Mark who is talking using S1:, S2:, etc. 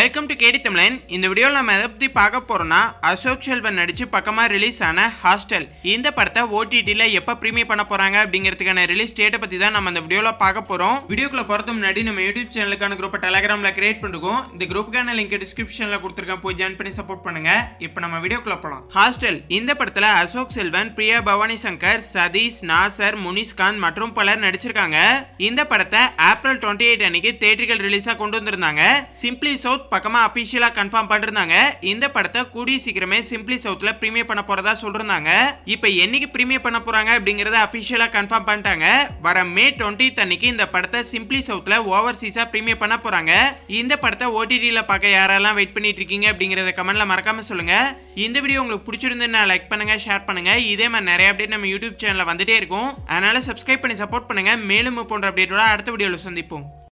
S1: welcome to கேடி தமிழன் இந்த வீடியோவில் நம்ம எதை பற்றி பார்க்க போறோம்னா அசோக் செல்வன் நடிச்சு பக்கமாக ரிலீஸ் ஆன ஹாஸ்டல் இந்த படத்தை ஓடிடியில் எப்போ ப்ரீமியர் பண்ண போறாங்க அப்படிங்கிறதுக்கான ரிலீஸ் டேட்டை பற்றி தான் நம்ம இந்த வீடியோவில் பார்க்க போகிறோம் வீடியோக்குள்ள போகிறது முன்னாடி நம்ம யூடியூப் சேனலுக்கான குரூப்பை டெலகிராமில் கிரியேட் பண்ணிருக்கோம் இந்த குரூப்புக்கான லிங்க் டிஸ்கிரிப்ஷனில் கொடுத்துருக்கேன் போய் ஜாயின் பண்ணி சப்போர்ட் பண்ணுங்க இப்போ நம்ம வீடியோக்குள்ள போகலாம் ஹாஸ்டல் இந்த படத்தில் அசோக் செல்வன் பிரியா பவானி சங்கர் சதீஷ் நாசர் முனிஸ்காந்த் மற்றும் பலர் நடிச்சிருக்காங்க இந்த படத்தை ஏப்ரல் டுவெண்ட்டி எயிட் அன்னைக்கு தேட்டர்கள் ரிலீஸாக கொண்டு வந்திருந்தாங்க சிம்பிளி சவுத் பக்கமாக அஃபிஷியலாக கன்ஃபார்ம் பண்ணிருந்தாங்க இந்த படத்தை கூடிய சீக்கிரமே சிம்பிளி சவுத்தில் ப்ரீமியர் பண்ண போறதா சொல்றாங்க இப்போ என்னைக்கு ப்ரீமியர் பண்ண போறாங்க அப்படிங்கறத அஃபிஷியலாக கன்ஃபார்ம் பண்ணிட்டாங்க வர மே டுவெண்ட்டி அன்னைக்கு இந்த படத்தை சிம்பிளி சவுத்தில் ஓவர்சீஸாக ப்ரீமியர் பண்ண போறாங்க இந்த படத்தை ஓடிடியில் பார்க்க யாரெல்லாம் வெயிட் பண்ணிட்டு இருக்கீங்க அப்படிங்கறத கமெண்ட்ல மறக்காம சொல்லுங்க இந்த வீடியோ உங்களுக்கு பிடிச்சிருந்ததுன்னா லைக் பண்ணுங்க ஷேர் பண்ணுங்க இதே மாதிரி நிறைய அப்டேட் நம்ம யூடியூப் சேனல்ல வந்துட்டே இருக்கும் அதனால சப்ஸ்கிரைப் பண்ணி சப்போர்ட் பண்ணுங்க மேலும் இது போன்ற அப்டேட்டோட அடுத்த வீடியோவில் சந்திப்போம்